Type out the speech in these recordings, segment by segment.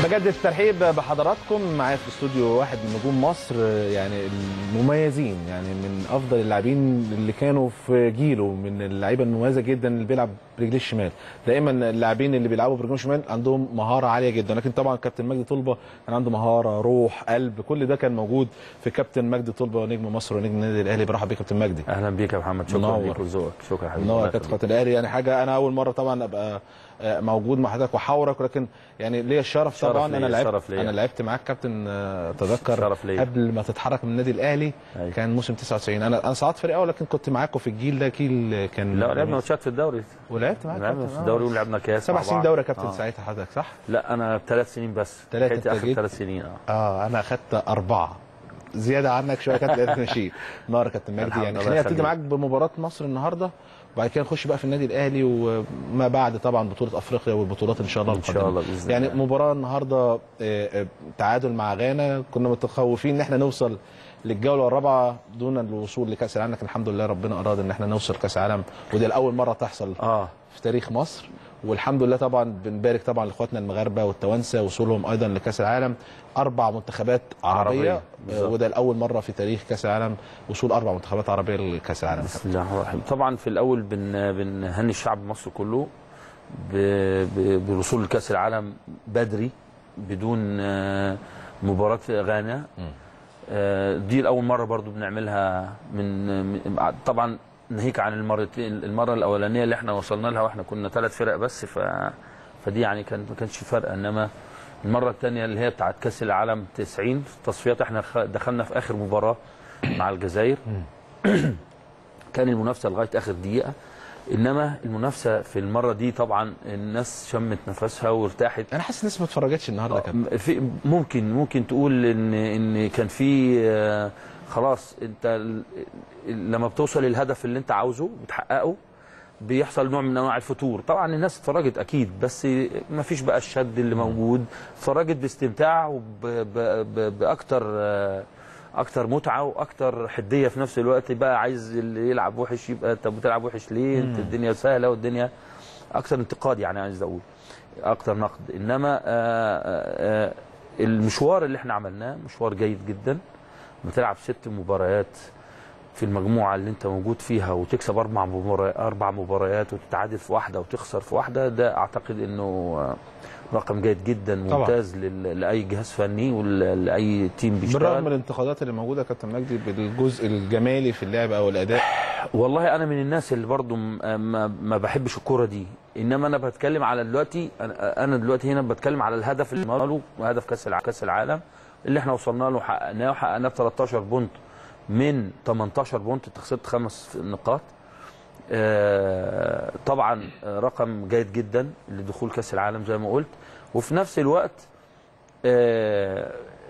بجدد الترحيب بحضراتكم معايا في استوديو واحد من نجوم مصر يعني المميزين يعني من افضل اللاعبين اللي كانوا في جيله من اللعيبه المميزه جدا اللي بيلعب برجليه الشمال دائما اللاعبين اللي بيلعبوا برجلهم الشمال عندهم مهاره عاليه جدا لكن طبعا كابتن مجدي طلبه كان عنده مهاره روح قلب كل ده كان موجود في كابتن مجدي طلبه نجم مصر ونجم النادي الاهلي برحب بيك كابتن مجدي اهلا بيك يا محمد شكرا منور. ليك وذوقك شكرا حبيبي منور الله كابتن يخليك. قناه الاهلي يعني حاجه انا اول مره طبعا ابقى آه، موجود مع حضرتك وحاورك ولكن يعني ليا الشرف شرف طبعا ليا، انا لعبت شرف ليا. انا لعبت معاك كابتن آه، اتذكر شرف ليا. قبل ما تتحرك من النادي الاهلي أيوة. كان موسم 99 انا انا صعدت فريق اول لكن كنت معاكم في الجيل ده جيل كان لا لعبنا ماتشات في الدوري ولعبت معاك لعبنا كابتن في آه. الدوري ولعبنا كاس سبع مع سنين بعض. دوري يا كابتن آه. ساعتها حضرتك صح؟ لا انا ثلاث سنين بس تلاتة لحقت أنت اخر جيت؟ ثلاث سنين اه اه انا اخدت اربعه زياده عنك شويه كابتن لقيت نشيد نار يا كابتن مجدي الحمد يعني لله خلينا نبتدي يخليك. معاك بمباراه مصر النهارده وبعد كده نخش بقى في النادي الاهلي وما بعد طبعا بطوله افريقيا والبطولات ان شاء الله ان شاء القادمة. الله باذن يعني الله مباراه النهارده آه، آه، تعادل مع غانا كنا متخوفين ان احنا نوصل للجوله الرابعه دون الوصول لكاس العالم لكن الحمد لله ربنا اراد ان احنا نوصل كاس العالم ودي لاول مره تحصل اه في تاريخ مصر والحمد لله طبعا بنبارك طبعا لاخواتنا المغاربه والتوانسه وصولهم ايضا لكاس العالم اربع منتخبات عربيه, عربية، آه، بالظبط. وده لاول مره في تاريخ كاس العالم وصول اربع منتخبات عربيه لكاس العالم بسم الله الرحمن الرحيم طبعا في الاول بن بنهني الشعب المصري كله ب- ب- بوصول لكاس العالم بدري بدون آه، مباراه غانا آه، دي الاول مره برضو بنعملها من من- طبعا ناهيك عن المرتين المره الاولانيه اللي احنا وصلنا لها واحنا كنا ثلاث فرق بس ف فدي يعني كان ما كانش فرق انما المره الثانيه اللي هي بتاعت كاس العالم 90 في التصفيات احنا خ- دخلنا في اخر مباراه مع الجزائر كان المنافسه لغايه اخر دقيقه انما المنافسه في المره دي طبعا الناس شمت نفسها وارتاحت انا حاسس الناس ما اتفرجتش النهارده كده في ممكن ممكن تقول ان ان كان في آه، خلاص انت ال- لما بتوصل للهدف اللي انت عاوزه بتحققه بيحصل نوع من انواع الفتور طبعا الناس اتفرجت اكيد بس ما فيش بقى الشد اللي موجود اتفرجت باستمتاع وباكتر اكتر متعه واكتر حديه في نفس الوقت بقى عايز اللي يلعب وحش يبقى طب بتلعب وحش ليه انت الدنيا سهله والدنيا اكثر انتقاد يعني عايز اقول اكتر نقد انما آه، آه، آه، المشوار اللي احنا عملناه مشوار جيد جدا بتلعب ست مباريات في المجموعه اللي انت موجود فيها وتكسب اربع مباريات اربع مباريات وتتعادل في واحده وتخسر في واحده ده اعتقد انه آه، رقم جيد جدا طبعا. ممتاز لل- لاي جهاز فني ولاي تيم بالرغم من بيشتغل الانتقادات اللي موجوده يا كابتن مجدي بالجزء الجمالي في اللعب او الاداء والله انا من الناس اللي برضو م- ما, ما بحبش الكوره دي انما انا بتكلم على دلوقتي انا أنا دلوقتي هنا بتكلم على الهدف اللي له هدف كاس الع- كاس العالم اللي احنا وصلنا له وحققناه وحققناه ب 13 بونت من 18 بونت انت خسرت خمس نقاط آه، طبعا آه، رقم جيد جدا لدخول كاس العالم زي ما قلت وفي نفس الوقت آه،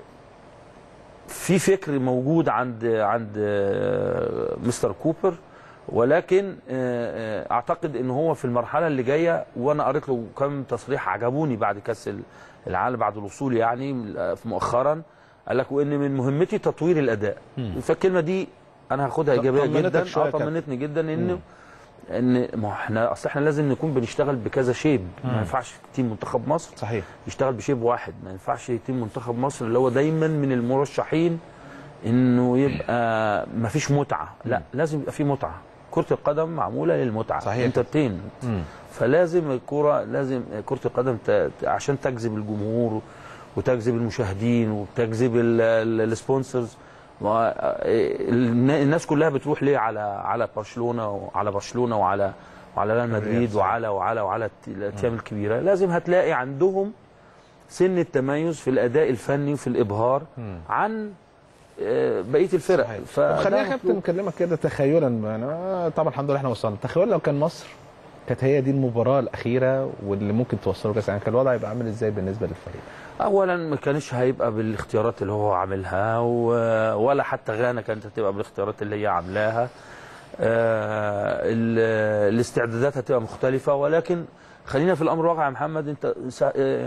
في فكر موجود عند عند آه، مستر كوبر ولكن آه، آه، اعتقد ان هو في المرحله اللي جايه وانا قريت له كم تصريح عجبوني بعد كاس العالم بعد الوصول يعني آه، مؤخرا قال لك وان من مهمتي تطوير الاداء فالكلمه دي انا هاخدها ايجابيه طمنتك جدا شوية اه يا كابتن. طمنتني جدا ان ان ما هو احنا اصل احنا لازم نكون بنشتغل بكذا شيب ما ينفعش تيم منتخب مصر صحيح يشتغل بشيب واحد ما ينفعش تيم منتخب مصر اللي هو دايما من المرشحين انه يبقى ما فيش متعه لا لازم يبقى في متعه كره القدم معموله للمتعه صحيح. انترتين مم. فلازم الكره لازم كره القدم ت- ت- عشان تجذب الجمهور وتجذب المشاهدين وتجذب ال- ال- السبونسرز و- الن- الناس كلها بتروح ليه على على برشلونه وعلى برشلونه وعلى وعلى ريال مدريد صحيح. وعلى وعلى وعلى الت- الاتيام الكبيره لازم هتلاقي عندهم سن التميز في الاداء الفني وفي الابهار عن آه، بقيه الفرق صحيح. فده طب خلينا يا مطلوب. كابتن نكلمك كده تخيلا انا طبعا الحمد لله احنا وصلنا تخيلا لو كان مصر كانت هي دي المباراه الاخيره واللي ممكن توصله كاس العالم كان الوضع يبقى عامل ازاي بالنسبه للفريق اولا ما كانش هيبقى بالاختيارات اللي هو عاملها و- ولا حتى غانا كانت هتبقى بالاختيارات اللي هي عاملاها آه، ال- الاستعدادات هتبقى مختلفه ولكن خلينا في الامر الواقع يا محمد انت سا- آه،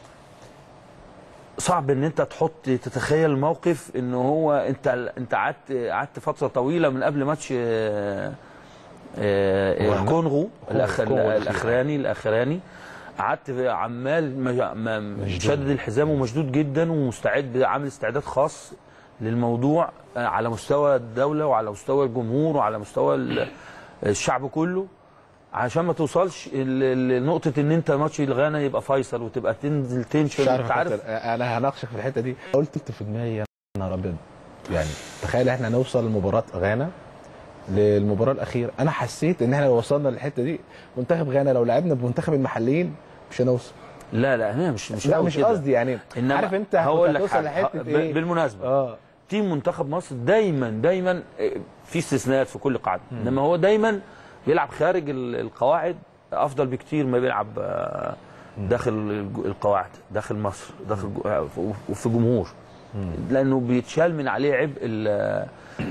صعب ان انت تحط تتخيل موقف ان هو انت انت قعدت قعدت فتره طويله من قبل ماتش آه، آه، أوغندا. الكونغو الأخ- الكونغو الأخير. الاخراني الاخراني قعدت عمال م- م- شدد الحزام ومشدود جدا ومستعد عامل استعداد خاص للموضوع آه، على مستوى الدوله وعلى مستوى الجمهور وعلى مستوى ال- الشعب كله عشان ما توصلش ل- لنقطه ان انت ماتش الغانا يبقى فيصل وتبقى تنزل تنشن مش عارف انت عارف أفكر. انا هناقشك في الحته دي قلت انت في دماغي يا نهار ابيض يعني تخيل احنا نوصل لمباراه غانا للمباراه الاخيره انا حسيت ان احنا لو وصلنا للحته دي منتخب غانا لو لعبنا بمنتخب المحليين مش هنوصل لا لا هي مش مش لا قوي مش كده. قصدي يعني انما عارف انت هقول كنت لك هتوصل حاجة. لحته ب- ايه بالمناسبه اه تيم منتخب مصر دايما دايما آه، في استثناءات في كل قاعده انما هو دايما بيلعب خارج ال- القواعد افضل بكتير ما بيلعب آه، داخل الج- القواعد داخل مصر داخل جو- آه، وفي جمهور لانه بيتشال من عليه عبء ال-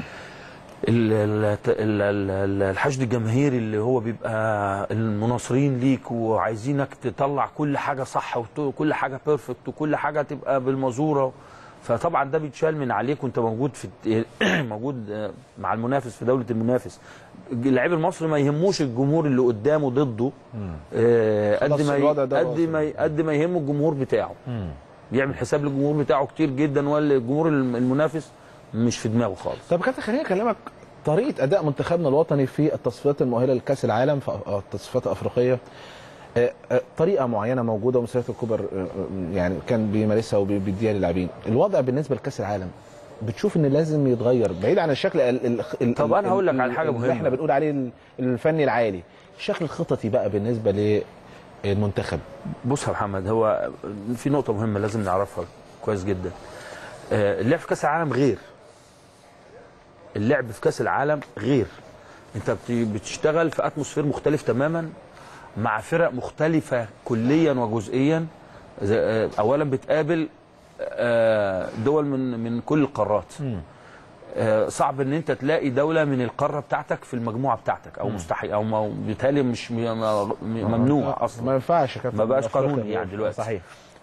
ال- ال- ال- ال- الحشد الجماهيري اللي هو بيبقى المناصرين ليك وعايزينك تطلع كل حاجه صح وكل حاجه بيرفكت وكل حاجه تبقى بالمزوره فطبعا ده بيتشال من عليك وانت موجود في الت- موجود آه، مع المنافس في دوله المنافس اللعيب المصري ما يهموش الجمهور اللي قدامه ضده آه، قد خلاص ما الوضع ي- ده قد واصل. ما ي- قد ما يهمه الجمهور بتاعه بيعمل حساب للجمهور بتاعه كتير جدا ولا الجمهور الم- المنافس مش في دماغه خالص طب كابتن خليني اكلمك طريقه اداء منتخبنا الوطني في التصفيات المؤهله لكاس العالم في أ- التصفيات الافريقيه آه، آه، طريقه معينه موجوده ومستر كوبر آه، آه، يعني كان بيمارسها وبيديها للاعبين الوضع بالنسبه لكاس العالم بتشوف ان لازم يتغير بعيد عن الشكل ال ال ال طب أنا هقول لك على ال- حاجة اللي مهمة. احنا بنقول عليه ال- الفني العالي الشكل الخططي بقى بالنسبه للمنتخب بص يا محمد هو في نقطة مهمة لازم نعرفها كويس جدا آه، اللعب في كأس العالم غير اللعب في كأس العالم غير انت بت- بتشتغل في اتموسفير مختلف تماما مع فرق مختلفة كليا وجزئيا زي- آه، اولا بتقابل آه، دول من من كل القارات آه، صعب ان انت تلاقي دوله من القاره بتاعتك في المجموعه بتاعتك او مستحيل او ما- بالتالي مش م- م- ممنوع اصلا ما ينفعش يا كابتن ما بقاش أفريقيا. قانوني يعني دلوقتي. صحيح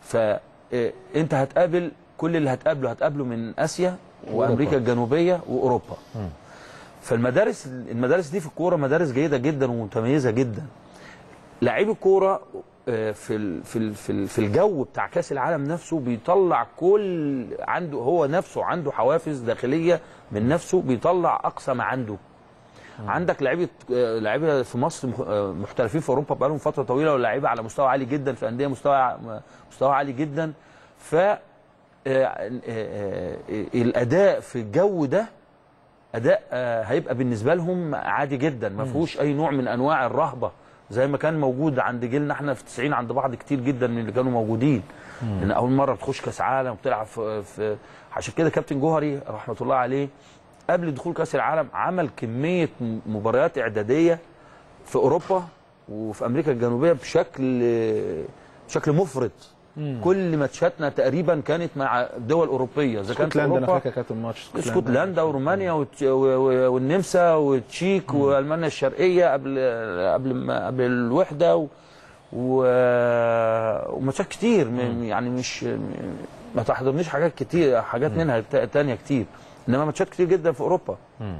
فانت هتقابل كل اللي هتقابله هتقابله من اسيا وامريكا الجنوبيه واوروبا فالمدارس المدارس دي في الكوره مدارس جيده جدا ومتميزه جدا لعيب الكوره آه، في ال- في ال- في ال- في الجو بتاع كاس العالم نفسه بيطلع كل عنده هو نفسه عنده حوافز داخليه من نفسه بيطلع اقصى ما عنده عندك لعيبه آه، لعيبه في مصر مخ- آه، محترفين في اوروبا بقالهم فتره طويله ولاعيبه على مستوى عالي جدا في انديه مستوى مستوى عالي جدا ف آه، آه، آه، الاداء في الجو ده اداء آه، هيبقى بالنسبه لهم عادي جدا ما فيهوش اي نوع من انواع الرهبه زي ما كان موجود عند جيلنا احنا في 90 عند بعض كتير جدا من اللي كانوا موجودين ان اول مره بتخش كاس عالم وبتلعب في, في عشان كده كابتن جوهري رحمه الله عليه قبل دخول كاس العالم عمل كميه م- مباريات اعداديه في اوروبا وفي امريكا الجنوبيه بشكل بشكل مفرط كل ماتشاتنا تقريبا كانت مع دول اوروبيه اذا كان في اسكتلندا انا اوروبا فاكر كانت الماتش اسكتلندا ورومانيا والت- و- و- والنمسا والتشيك والمانيا الشرقيه قبل قبل ما قبل الوحده و و- وماتشات كتير م- يعني مش م- ما تحضرنيش حاجات كتير حاجات منها تا- تانية كتير انما ماتشات كتير جدا في اوروبا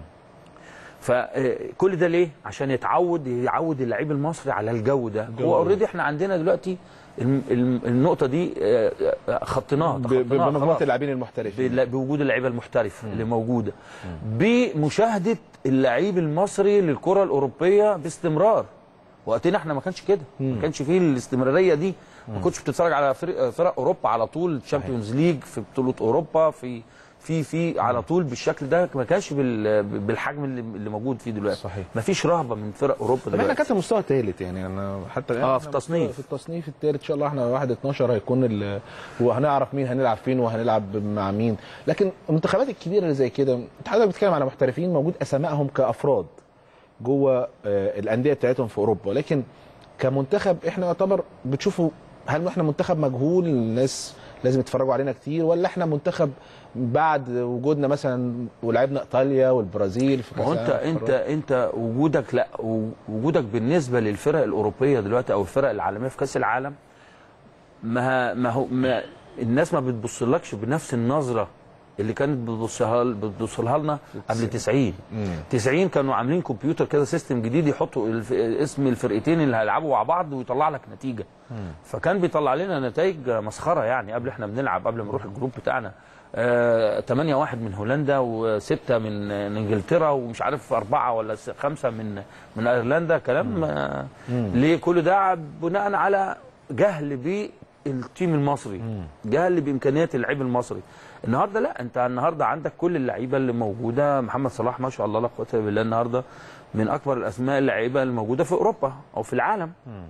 فكل ده ليه؟ عشان يتعود يعود اللعيب المصري على الجو ده الجو هو ده. اوريدي احنا عندنا دلوقتي الم- الم- النقطه دي آه، آه، خطيناها ب- ب- تخطيناها بمجموعه خلاص. اللاعبين المحترفين بال- بوجود اللعيبه المحترفه اللي موجوده بمشاهده اللعيب المصري للكره الاوروبيه باستمرار وقتنا احنا ما كانش كده ما كانش فيه الاستمراريه دي ما كنتش بتتفرج على فرق, فرق اوروبا على طول تشامبيونز ليج في بطوله اوروبا في في في على طول بالشكل ده ما كانش بال- بالحجم اللي, اللي موجود فيه دلوقتي صحيح. ما فيش رهبه من فرق اوروبا طب احنا دلوقتي كانت المستوى الثالث يعني انا حتى الآن آه، إحنا في التصنيف. في التصنيف الثالث ان شاء الله احنا 1 12 هيكون ال... وهنعرف مين هنلعب فين وهنلعب مع مين لكن المنتخبات الكبيره اللي زي كده انت حضرتك بتتكلم على محترفين موجود اسمائهم كافراد جوه آه، الانديه بتاعتهم في اوروبا لكن كمنتخب احنا يعتبر بتشوفوا هل احنا منتخب مجهول الناس لازم يتفرجوا علينا كتير ولا احنا منتخب بعد وجودنا مثلا ولعبنا ايطاليا والبرازيل في ما هو كأس انت العالم؟ انت انت وجودك لا وجودك بالنسبه للفرق الاوروبيه دلوقتي او الفرق العالميه في كاس العالم ما ما هو ما الناس ما بتبصلكش بنفس النظره اللي كانت بتبصها بتبصلها لنا قبل 90 90 كانوا عاملين كمبيوتر كده سيستم جديد يحطوا الف... اسم الفرقتين اللي هيلعبوا مع بعض ويطلع لك نتيجه فكان بيطلع لنا نتائج مسخره يعني قبل احنا بنلعب قبل ما نروح الجروب بتاعنا آه 8 واحد من هولندا وستة من من انجلترا ومش عارف أربعة ولا س- خمسة من من ايرلندا كلام آه ليه كل ده بناء على جهل بالتيم المصري جهل بامكانيات اللعيب المصري النهارده لا انت النهارده عندك كل اللعيبه اللي موجوده محمد صلاح ما شاء الله لا قوه الا بالله النهارده من اكبر الاسماء اللعيبه الموجوده في اوروبا او في العالم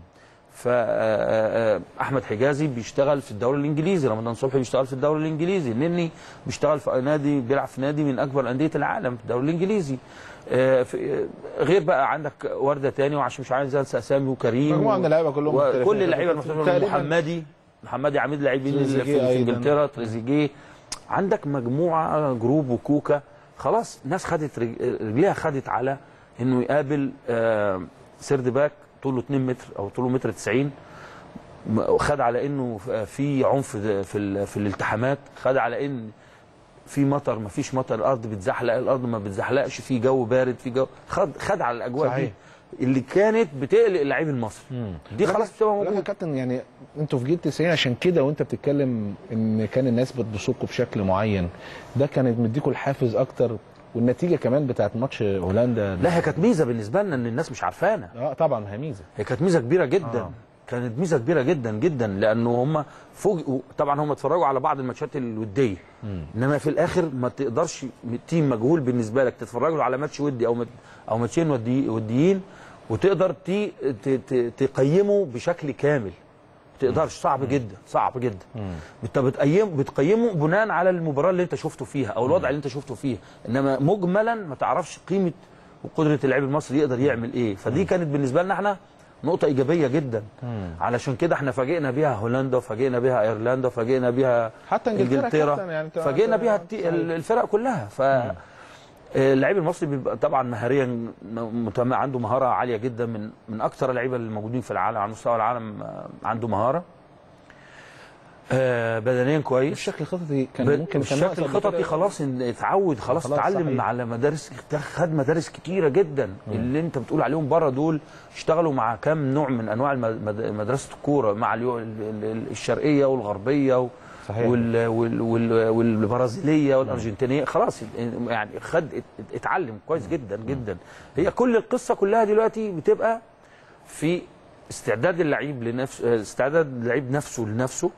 فاحمد حجازي بيشتغل في الدوري الانجليزي رمضان صبحي بيشتغل في الدوري الانجليزي النني بيشتغل في نادي بيلعب في نادي من اكبر انديه العالم في الدوري الانجليزي آه، في- آه، غير بقى عندك ورده تاني وعشان مش عايز انسى اسامي وكريم مجموعة من اللعيبه كلهم محترفين. وكل اللعيبه المحترفين تقريباً محمدي محمدي عميد لاعبين اللي في, تريزيجيه في أيضاً. انجلترا تريزيجيه عندك مجموعه جروب وكوكا خلاص ناس خدت رج- رجليها خدت على انه يقابل آه، سيرد باك طوله 2 متر او طوله متر 90 م- خد على انه في عنف د- في ال- في الالتحامات خد على ان في مطر ما فيش مطر الارض بتزحلق الارض ما بتزحلقش في جو بارد في جو خد خد على الاجواء صحيح. دي اللي كانت بتقلق اللعيب المصري دي خلاص بتبقى لا يا موجوده كابتن يعني انتوا في جيل 90 عشان كده وانت بتتكلم ان كان الناس بتبصوكوا بشكل معين ده كانت مديكوا الحافز اكتر والنتيجه كمان بتاعت ماتش هولندا لا هي كانت ميزه بالنسبه لنا ان الناس مش عارفانا اه طبعا هي ميزه هي كانت ميزه كبيره جدا آه. آه. كانت ميزه كبيره جدا جدا لانه هم فوجئوا طبعا هم اتفرجوا على بعض الماتشات الوديه انما في الاخر ما تقدرش تيم مجهول بالنسبه لك تتفرج له على ماتش ودي او مت- او ماتشين ودي وديين وتقدر تي ت- ت- تقيمه بشكل كامل ما تقدرش صعب جدا صعب جدا انت بتقيم بتقيمه بناء على المباراه اللي انت شفته فيها او الوضع اللي انت شفته فيها انما مجملا ما تعرفش قيمه وقدره اللاعب المصري يقدر يعمل ايه فدي كانت بالنسبه لنا احنا نقطه ايجابيه جدا علشان كده احنا فاجئنا بيها هولندا وفاجئنا بيها ايرلندا وفاجئنا بيها حتى انجلترا كابتن يعني انت- فاجئنا بيها التي- الفرق كلها ف اللاعب المصري بيبقى طبعا مهاريا م- متم- عنده مهاره عاليه جدا من من اكثر اللعيبه اللي موجودين في العالم على مستوى العالم آه، عنده مهاره آه، بدنيا كويس الشكل الخططي كان ب- ممكن كان الشكل ناقص قبل الخططي كده. خلاص إن اتعود خلاص, خلاص، اتعلم صحيح. على مدارس خد مدارس كتيره جدا اللي انت بتقول عليهم بره دول اشتغلوا مع كام نوع من انواع الم- مد- مدرسه الكوره مع اليو- ال- ال- الشرقيه والغربيه و- صحيح. وال وال وال والبرازيليه والارجنتينيه خلاص يعني خد ات- اتعلم كويس جدا جدا هي كل القصه كلها دلوقتي بتبقى في استعداد اللعيب لنفس استعداد اللعيب نفسه لنفسه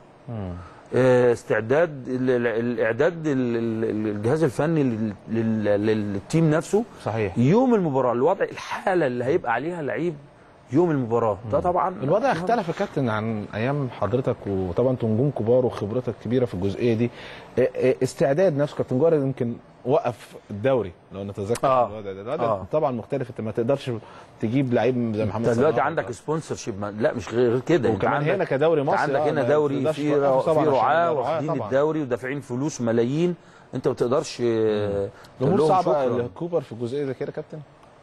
آه، استعداد ال- ال- الاعداد ال- ال- الجهاز الفني لل- لل- للتيم نفسه صحيح يوم المباراه الوضع الحاله اللي هيبقى عليها لعيب يوم المباراه ده طبعا الوضع اختلف يا كابتن عن ايام حضرتك وطبعا انتوا نجوم كبار وخبرتك كبيره في الجزئيه دي اه، اه، استعداد نفسه كابتن جوهر يمكن وقف الدوري لو نتذكر آه. الوضع ده الوضع آه. طبعا مختلف انت ما تقدرش تجيب لعيب زي محمد انت دلوقتي صلاح. عندك سبونسر شيب لا مش غير كده انت وكمان عندك هنا كدوري انت مصري عندك آه، هنا ما دوري تقدرش في توقفه في طبعاً عشان رعاه الرعاة واخدين طبعاً. الدوري ودافعين فلوس ملايين انت ما تقدرش آه، تقول الامور لهم صعبه شكراً. الكوبر في الجزئيه زي كده يا كابتن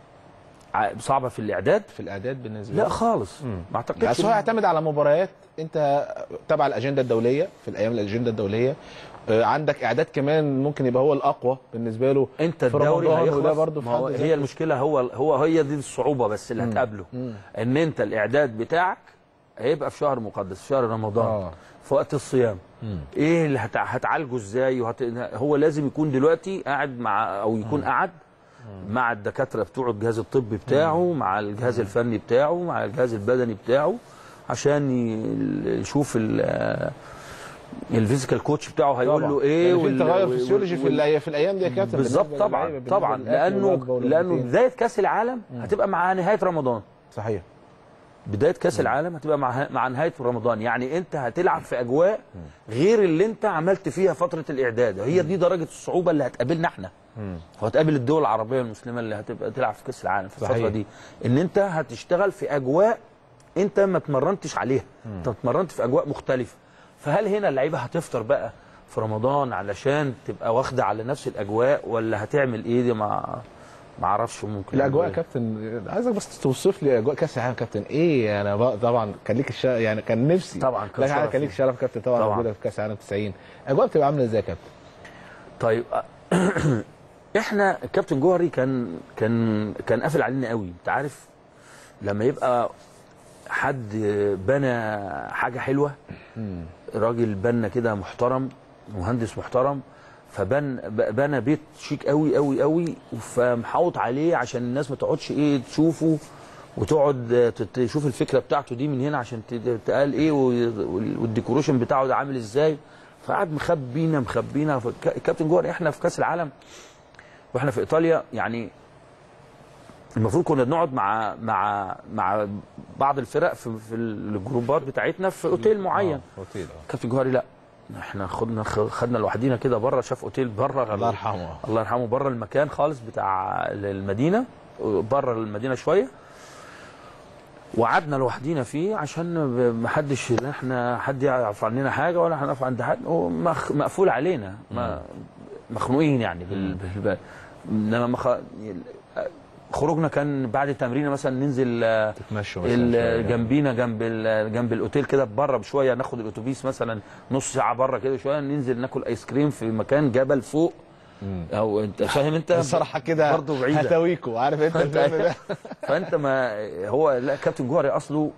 ع- صعبه في الاعداد في الاعداد بالنسبه لا لك؟ خالص ما يعني اعتقدش هو إن- يعتمد على مباريات انت تبع الاجنده الدوليه في الايام الاجنده الدوليه آه، عندك اعداد كمان ممكن يبقى هو الاقوى بالنسبه له انت في الدوري رمضان هيخلص وده برضه في ما هو حد هي ذاته. المشكله هو هو هي دي الصعوبه بس اللي هتقابله ان انت الاعداد بتاعك هيبقى في شهر مقدس في شهر رمضان آه. في وقت الصيام ايه اللي هتع... هتعالجه ازاي وهت... هو لازم يكون دلوقتي قاعد مع او يكون قاعد مع الدكاتره بتوعه الجهاز الطبي بتاعه مع الجهاز الفني بتاعه مع الجهاز البدني بتاعه عشان ي- يشوف ال الفيزيكال كوتش بتاعه هيقول طبعاً. له ايه يعني في وال- تغير وال- فسيولوجي في وال- الأي- في الايام دي يا كابتن بالظبط بالنسبة طبعا للعيبة، طبعا بالنسبة للأكل لانه والوجبة لانه والوجبتين. بدايه كاس العالم هتبقى مع نهايه رمضان صحيح بدايه كاس العالم هتبقى مع مع نهايه رمضان يعني انت هتلعب في اجواء غير اللي انت عملت فيها فتره الاعداد هي دي درجه الصعوبه اللي هتقابلنا احنا وهتقابل الدول العربيه المسلمه اللي هتبقى تلعب في كاس العالم في الفتره صحيح. دي ان انت هتشتغل في اجواء انت ما اتمرنتش عليها انت اتمرنت في اجواء مختلفه فهل هنا اللعيبه هتفطر بقى في رمضان علشان تبقى واخده على نفس الاجواء ولا هتعمل ايه دي ما ما اعرفش ممكن الاجواء يا يعملوا كابتن عايزك بس توصف لي اجواء كاس العالم يا كابتن ايه انا بقى طبعا كان ليك الشرف يعني كان نفسي طبعاً كان لك حاجة شرف كان ليك شرف كابتن طبعا طبعاً. موجوده في كاس العالم 90 اجواء بتبقى عامله ازاي يا كابتن طيب احنا الكابتن جوهري كان كان كان قافل علينا قوي انت عارف لما يبقى حد بنى حاجه حلوه راجل بنى كده محترم مهندس محترم فبن ب- بنى بيت شيك قوي قوي قوي فمحوط عليه عشان الناس ما تقعدش ايه تشوفه وتقعد ت- تشوف الفكره بتاعته دي من هنا عشان ت- تقال ايه وال- والديكوريشن بتاعه ده عامل ازاي فقعد مخبينا مخبينا فالك- الكابتن جوهر احنا في كاس العالم واحنا في ايطاليا يعني المفروض كنا بنقعد مع مع مع بعض الفرق في, في الجروبات بتاعتنا في اوتيل معين آه، اوتيل اه كابتن جوهري لا احنا خدنا خدنا لوحدينا كده بره شاف اوتيل بره الله يرحمه الله يرحمه بره المكان خالص بتاع المدينه بره المدينه شويه وقعدنا لوحدينا فيه عشان ما حدش احنا حد يعرف عننا حاجه ولا هنعرف عند حد هو مخ- مقفول علينا ما مخنوقين يعني بال... بال... انما مخ... خروجنا كان بعد التمرين مثلا ننزل آه، تتمشوا مثلا ال- شوية. جنبينا جنب ال- جنب الاوتيل كده بره بشويه ناخد الاتوبيس مثلا نص ساعه بره كده شويه ننزل ناكل ايس كريم في مكان جبل فوق او انت فاهم انت الصراحه كده برضه بعيده هتاويكوا عارف انت الفيلم ده فانت ما هو لا كابتن جوهري اصله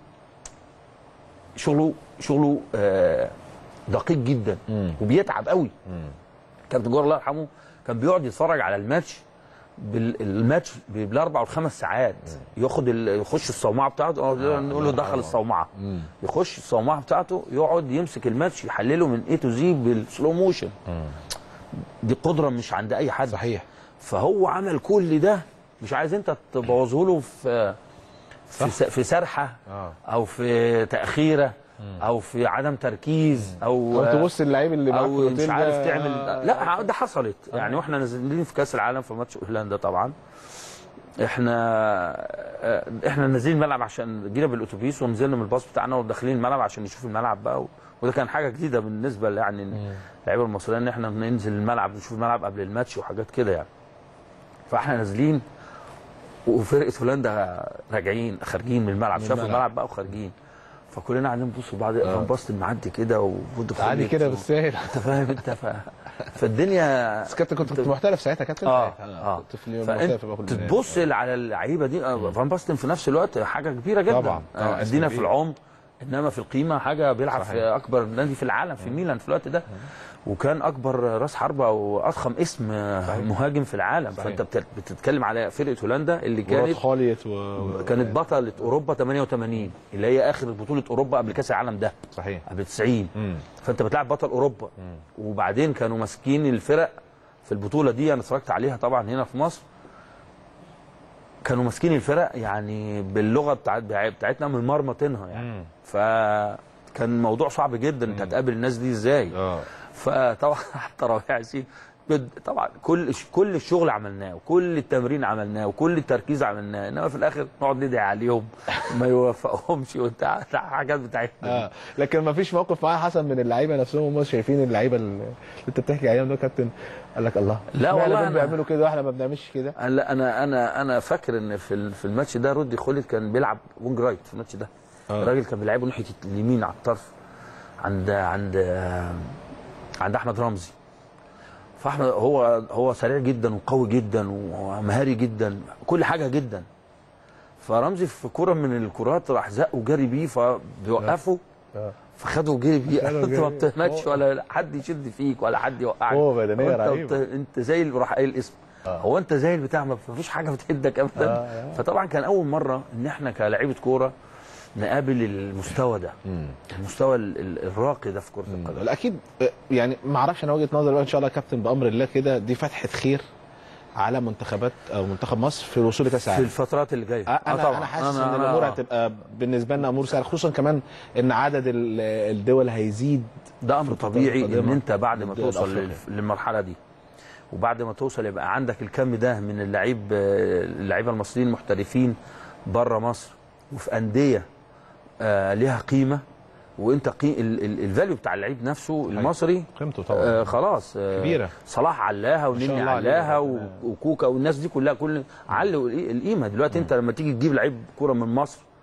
شغله شغله آه، دقيق جدا مم. وبيتعب قوي كابتن جوهري الله يرحمه كان بيقعد يتفرج على الماتش بال- الماتش بالاربع والخمس ساعات ياخد ال- يخش الصومعه بتاعته أو نقول له دخل الصومعه مم. يخش الصومعه بتاعته يقعد يمسك الماتش يحلله من اي تو زي بالسلو موشن دي قدره مش عند اي حد صحيح فهو عمل كل ده مش عايز انت تبوظه له في في, س- في سرحه اه او في تاخيره او في عدم تركيز او او تبص اللعيب اللي معاك في او الأوتيل مش عارف ده- تعمل لا ده حصلت يعني واحنا نازلين في كاس العالم في ماتش هولندا طبعا احنا آه، احنا نازلين الملعب عشان جينا بالاتوبيس ونزلنا من الباص بتاعنا وداخلين الملعب عشان نشوف الملعب بقى و... وده كان حاجه جديده بالنسبه يعني اللعيبه المصريه ان احنا ننزل الملعب نشوف الملعب قبل الماتش وحاجات كده يعني فاحنا نازلين وفرقه هولندا راجعين خارجين من الملعب من شافوا الملعب. الملعب بقى وخارجين فكلنا قاعدين نبص لبعض فان باستن معدي كده وبودو عادي كده بالسهل انت فاهم انت ف... فالدنيا بس كابتن كنت كنت محترف ساعتها كابتن اه ساعتها. اه كنت في اليوم فانت محترف بقى كل الناس. تبص على اللعيبه دي آه، فان باستن في نفس الوقت حاجه كبيره جدا طبعاً، طبعاً، آه، اسم ادينا في كبير. العمر انما في القيمه حاجه بيلعب صحيح. في اكبر نادي في العالم في ميلان في الوقت ده وكان اكبر راس حربه واضخم اسم آه، صحيح. مهاجم في العالم صحيح. فانت بتت- بتتكلم على فرقه هولندا اللي مراد كانت خاليت و... كانت بطله اوروبا 88 اللي هي اخر بطوله اوروبا قبل كاس العالم ده صحيح قبل 90 مم. فانت بتلعب بطل اوروبا وبعدين كانوا ماسكين الفرق في البطوله دي انا اتفرجت عليها طبعا هنا في مصر كانوا ماسكين الفرق يعني باللغه بتاعت بتاعتنا من مرمطينها يعني مم. فكان موضوع صعب جدا انت هتقابل الناس دي ازاي اه فطبعا حتى ربيع ياسين بد- طبعا كل كل الشغل عملناه وكل التمرين عملناه وكل التركيز عملناه انما في الاخر نقعد ندعي عليهم ما يوفقهمش وانت عارف الحاجات بتاعتنا اه لكن ما فيش موقف معايا حصل من اللعيبه نفسهم هم شايفين اللعيبه اللي انت بتحكي عليهم ده كابتن قال لك الله لا اشمعنى والله دول أنا- بيعملوا كده واحنا ما بنعملش كده انا انا انا انا فاكر ان في ال- في الماتش ده رودي خولد كان بيلعب وينج رايت في الماتش ده آه. الراجل كان بيلعبه ناحيه اليمين على الطرف عند عند عند احمد رمزي فاحمد هو هو سريع جدا وقوي جدا ومهاري جدا كل حاجه جدا فرمزي في كوره من الكرات راح زقه وجري بيه فبيوقفه اه فخده وجري بيه خده انت ما وجري. بتهمتش هو- ولا حد يشد فيك ولا حد يوقعك قوة بدنية هو انت رهيبة. بت- انت زي اللي راح قايل اسم آه. هو انت زي البتاع ما فيش حاجه بتهدك ابدا آه، آه. فطبعا كان اول مره ان احنا كلاعيبه كوره نقابل المستوى ده المستوى ال- ال- الراقي ده في كره القدم اكيد يعني ما اعرفش انا وجهه نظري بقى ان شاء الله يا كابتن بامر الله كده دي فتحه خير على منتخبات او منتخب مصر في الوصول لكاس في العالم الفترات اللي جايه آه، انا انا حاسس ان الامور هتبقى بالنسبه لنا امور سهله خصوصا كمان ان عدد ال- الدول هيزيد ده امر في الفترة طبيعي ان القادمة انت بعد ما الدول توصل الأفريقية. لل- للمرحله دي وبعد ما توصل يبقى عندك الكم ده من اللعيب اللعيبه المصريين المحترفين بره مصر وفي انديه آه ليها قيمه وانت قي... ال- ال- الفاليو بتاع اللعيب نفسه المصري قيمته آه خلاص آه كبيرة. صلاح علاها شاء ونني الله علاها عليه. و- وكوكا والناس دي كلها كل علوا القيمه دلوقتي انت لما تيجي تجيب لعيب كوره من مصر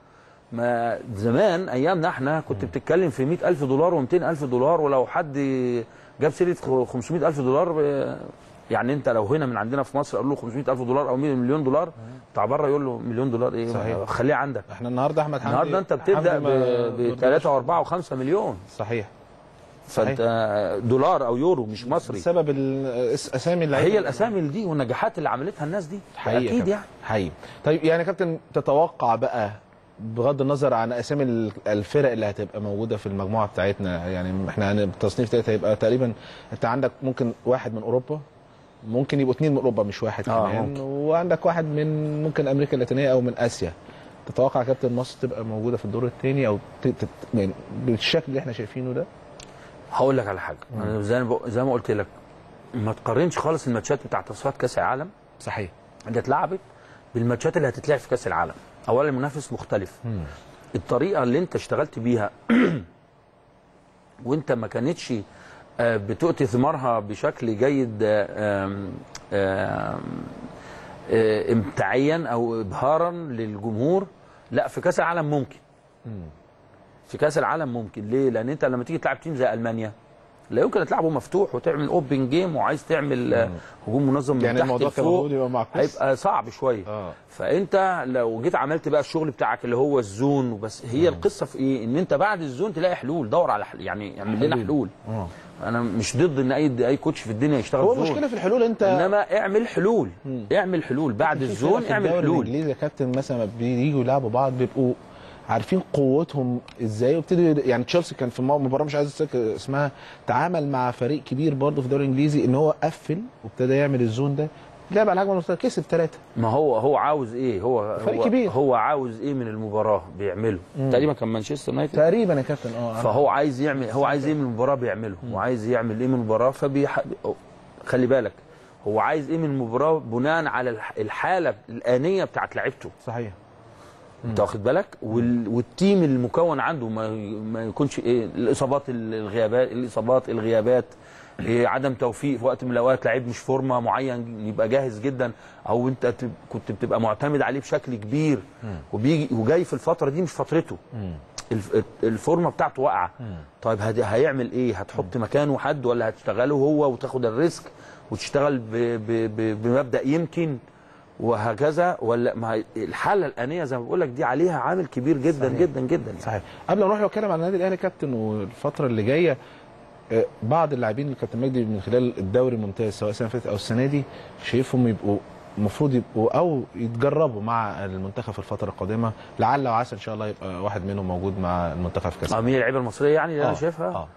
ما زمان ايامنا احنا كنت بتتكلم في 100000 دولار و200000 دولار ولو حد جاب سيره 500000 دولار آه، يعني انت لو هنا من عندنا في مصر قالوا له 500000 دولار او مليون دولار بتاع بره يقول له مليون دولار ايه صحيح. خليه عندك احنا النهارده احمد حمدي النهارده انت بتبدا حمدي ما- ب 3 و4 و5 مليون صحيح فانت دولار او يورو مش مصري بسبب الاسامي اللي هي الاسامي اللي دي والنجاحات اللي عملتها الناس دي حقيقي يا اكيد كابتن. يعني حقيقي طيب يعني يا كابتن تتوقع بقى بغض النظر عن اسامي ال- الفرق اللي هتبقى موجوده في المجموعه بتاعتنا يعني احنا هن- التصنيف بتاعتها هيبقى تقريبا انت عندك ممكن واحد من اوروبا ممكن يبقوا اثنين من اوروبا مش واحد آه، كمان ممكن. وعندك واحد من ممكن امريكا اللاتينيه او من اسيا تتوقع يا كابتن مصر تبقى موجوده في الدور الثاني او ت- تت- يعني بالشكل اللي احنا شايفينه ده هقول لك على حاجه انا زي ما بق- زي ما قلت لك ما تقارنش خالص الماتشات بتاع تصفيات كاس العالم صحيح اللي اتلعبت بالماتشات اللي هتتلعب في كاس العالم اولا المنافس مختلف الطريقه اللي انت اشتغلت بيها وانت ما كانتش آه، بتؤتي ثمارها بشكل جيد آه، آم، آم، آه، امتاعيا او ابهارا للجمهور لا في كاس العالم ممكن في كاس العالم ممكن ليه لان انت لما تيجي تلعب تيم زي المانيا لا يمكن تلعبه مفتوح وتعمل اوبن جيم وعايز تعمل آه، هجوم منظم من يعني تحت الموضوع كان لفوق المفروض يبقى معكوس هيبقى صعب شويه اه فانت لو جيت عملت بقى الشغل بتاعك اللي هو الزون وبس هي القصه في ايه ان انت بعد الزون تلاقي حلول دور على حل يعني اعمل لنا حلول اه انا مش ضد ان اي اي كوتش في الدنيا يشتغل هو زون المشكله في الحلول انت انما اعمل حلول اعمل حلول بعد في الزون فرق في اعمل الدوري حلول الانجليزي يا كابتن مثلا لما بييجوا يلعبوا بعض بيبقوا عارفين قوتهم ازاي وابتدوا يعني تشيلسي كان في مباراه مش عايز افتكر اسمها تعامل مع فريق كبير برضه في الدوري الانجليزي ان هو قفل وابتدى يعمل الزون ده لعب على الهجمه المرتده كسب ثلاثه ما هو هو عاوز ايه هو فريق هو, كبير. هو عاوز ايه من المباراه بيعمله تقريبا كان مانشستر يونايتد تقريبا يا كابتن اه فهو عايز يعمل هو عايز ايه من المباراه بيعمله وعايز يعمل ايه من المباراه فبيح... خلي بالك هو عايز ايه من المباراه بناء على الح- الحاله الانيه بتاعت لعيبته صحيح انت واخد بالك وال... والتيم المكون عنده ما, ما يكونش ايه الاصابات الغيابات الاصابات الغيابات إيه عدم توفيق في وقت من الاوقات لعيب مش فورمه معين يبقى جاهز جدا او انت تب... كنت بتبقى معتمد عليه بشكل كبير وبيجي وجاي في الفتره دي مش فترته الف... الفورمه بتاعته واقعه طيب هد... هيعمل ايه هتحط مكانه حد ولا هتشتغله هو وتاخد الريسك وتشتغل ب... ب... ب... بمبدا يمكن وهكذا ولا ما هي- الحاله الانيه زي ما بقول لك دي عليها عامل كبير جدا صحيح. جدا جدا يعني. صحيح قبل ما نروح نتكلم عن النادي الاهلي كابتن والفتره اللي جايه آه، بعض اللاعبين اللي كابتن مجدي من خلال الدوري الممتاز سواء السنه اللي فاتت او السنه دي شايفهم يبقوا المفروض يبقوا او يتجربوا مع المنتخب في الفتره القادمه لعل وعسى ان شاء الله يبقى واحد منهم موجود مع المنتخب في كاس اه مين اللعيبه المصريه يعني اللي آه، انا شايفها اه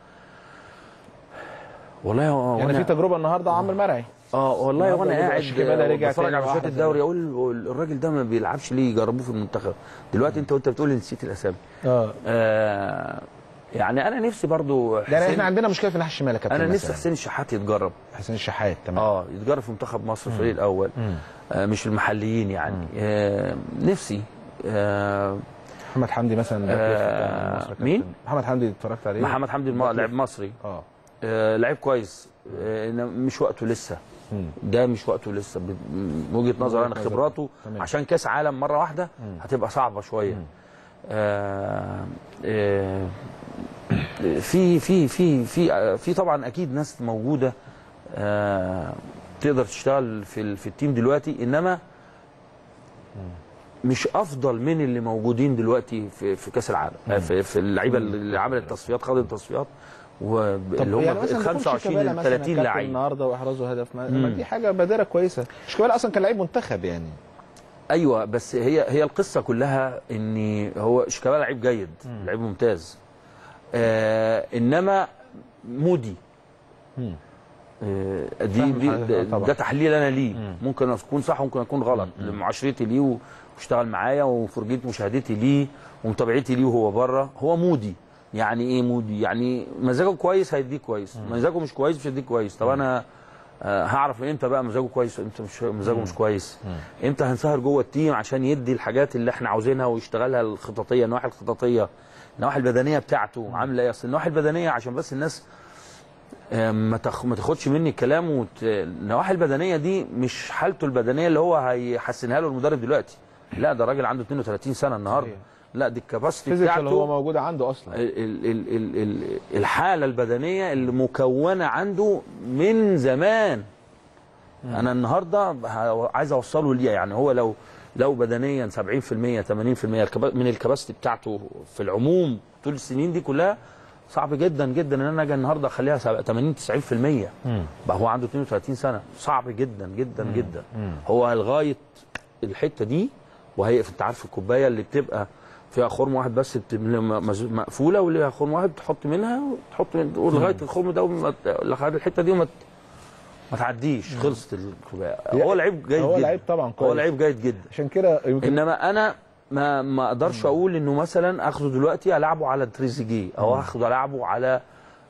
والله هو يعني في وأنا- تجربه النهارده عمرو مرعي اه والله وانا النهارده قاعد شيكابالا رجع بتفرج تاني على ماتشات واحدة الدوري اقول الراجل ده ما بيلعبش ليه يجربوه في المنتخب دلوقتي انت وانت بتقول نسيت الاسامي اه آه يعني انا نفسي برضو يعني حسين- احنا عندنا مشكله في الناحيه الشمال يا كابتن انا نفسي مثلاً. حسين الشحات يتجرب حسين الشحات تمام اه يتجرب في منتخب مصر الفريق الاول مم. آه مش المحليين يعني آه نفسي آه محمد حمدي مثلا باك ليفت آه، بتاع مصر يا كابتن. مين؟ محمد حمدي اتفرجت عليه محمد حمدي الم... باك لاعب ليفت. مصري اه آه لعيب كويس آه إنما مش وقته لسه مم. ده مش وقته لسه ب- من وجهه نظر انا نظر. خبراته تمام. عشان كاس عالم مره واحده هتبقى صعبه شويه آه آه في في في في آه، في طبعا اكيد ناس موجوده آه تقدر تشتغل في ال- في التيم دلوقتي انما مش افضل من اللي موجودين دلوقتي في في كاس العالم آه، في, في اللعيبه اللي عملت تصفيات خدت التصفيات واللي هم يعني مثلا ال دخول 25 شيكابالا ال مثلاً 30 كابتن لعيب النهارده واحرازه هدف ما مم. ما دي حاجه بادره كويسه شيكابالا اصلا كان لعيب منتخب يعني ايوه بس هي هي القصه كلها ان هو شيكابالا لعيب جيد لعيب ممتاز آه انما مودي مم. آه دي, فاهم دي حضرتك، ده, طبعا. ده تحليل انا ليه ممكن اكون صح وممكن اكون غلط معاشرتي ليه واشتغل معايا وفرجيت مشاهدتي ليه ومتابعتي ليه وهو بره هو مودي يعني ايه مودي يعني مزاجه كويس هيديك كويس مزاجه مش كويس مش هيديك كويس طب انا آه، هعرف امتى بقى مزاجه كويس وامتى مش مزاجه مش كويس امتى هنسهر جوه التيم عشان يدي الحاجات اللي احنا عاوزينها ويشتغلها الخططيه النواحي الخططيه النواحي البدنيه بتاعته عامله ايه اصل النواحي البدنيه عشان بس الناس آه، ما تاخ- ما تاخدش مني الكلام وت... النواحي البدنيه دي مش حالته البدنيه اللي هو هيحسنها له المدرب دلوقتي لا ده راجل عنده 32 سنه النهارده صحيح. لا دي الكباستي فيزيكال هو بتاعته موجود عنده اصلا ال ال ال ال ال الحاله البدنيه اللي مكونه عنده من زمان انا النهارده ه- عايز اوصله ليه يعني هو لو لو بدنيا 70% 80% الكبا- من الكباستي بتاعته في العموم طول السنين دي كلها صعب جدا جدا ان انا اجي النهارده اخليها سبعة- 80 90% بقى هو عنده 32 سنه صعب جدا جدا جدا هو لغايه الحته دي وهي انت عارف الكوبايه اللي بتبقى فيها خرم واحد بس بت- مز- مقفوله واللي فيها خرم واحد تحط منها وتحط من ولغايه الخرم ده وما ت- لغايه الحته دي وما ت- ما تعديش خلصت الكوبايه هو لعيب جيد هو جدا لعيب طبعا هو كويس لعيب جيد جدا عشان كده يمكن انما انا ما ما اقدرش اقول انه مثلا اخده دلوقتي العبه على تريزيجيه او اخده العبه على